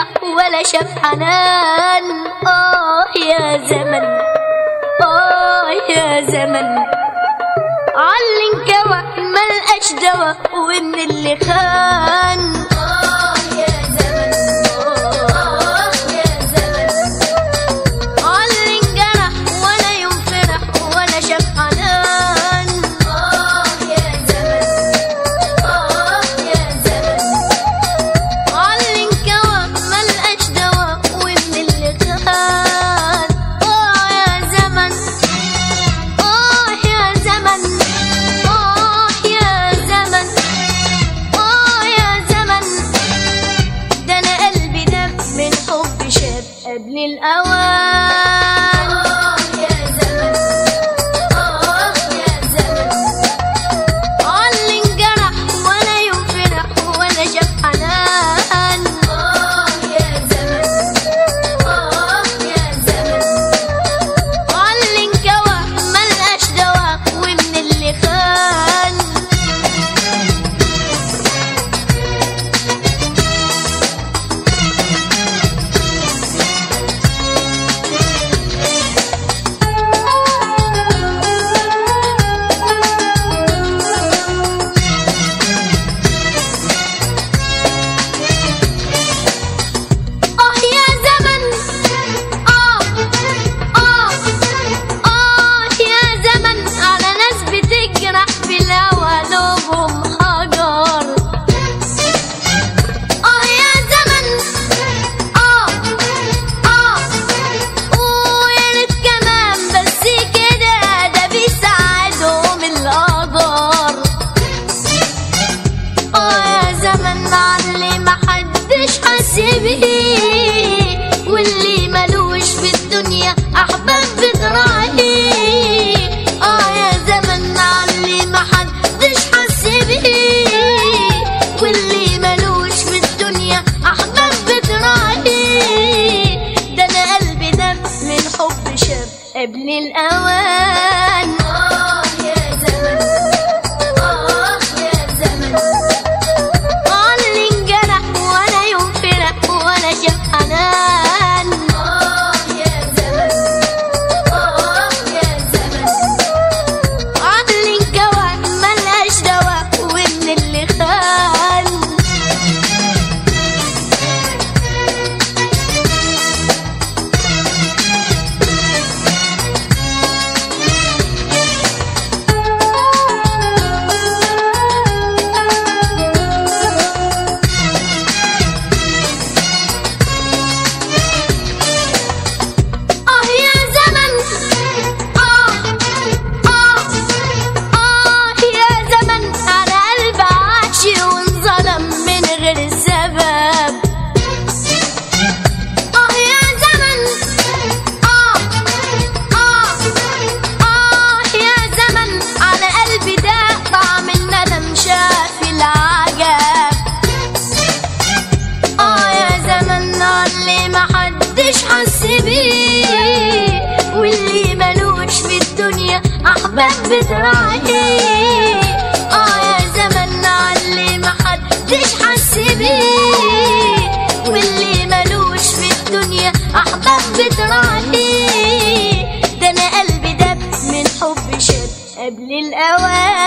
جرح ولا شاف حنان آه يا زمن آه يا زمن علي انكوى ملقاش دوا ومن اللي خان آه يا زمن آه يا زمن علي انجرح ولا يوم فرح ولا شاف حنان آه يا زمن آه يا زمن علي انكوى ملقاش دوا ومن اللي خان آه يا زمن آه يا زمن آه يا زمن آه يا زمن ده أنا قلبي دم من حب شاب قبل الأوان آه يا زمن آه يا زمن علي انجرح ولا يوم فرح ولا شاف حنان آه يا زمن آه يا زمن علي انكوى ملقاش دوا ومن اللي خان آه يا زمن آه آه آه يا زمن على ناس بتجرح في الهوى قلوبهم حجر آه يا زمن آه آه ويا ريت كمان بس كده ده بيساعدهم القدر اه يا زمن علي محدش حس بيه واللي ملوش في الدنيا احباب بتراعيه اه يا زمن علي محدش حس بيه واللي ملوش في الدنيا احباب بتراعيه ده انا قلبي دم من حب شاب قبل الاوان اه يا زمن آه يا زمن علي انجرح ولا يوم فرح ولا شاف حنان آه يا زمن آه يا زمن علي انكوى ملقاش دوا ومن اللي خان آه يا زمن آه آه آه يا زمن أنا قلبي عاشق وانظلم من غير سبب آه يا زمن آه آه آه يا زمن على قلبي ده طعم الندم شاف العجب اه يا زمن اللي محدش حس بيه واللي ملوش في الدنيا احباب بتراعيه اه يا زمن اللي محدش حس بيه واللي ملوش في الدنيا احباب بتراعيه ده انا قلبي دب من حب شاب قبل الاوان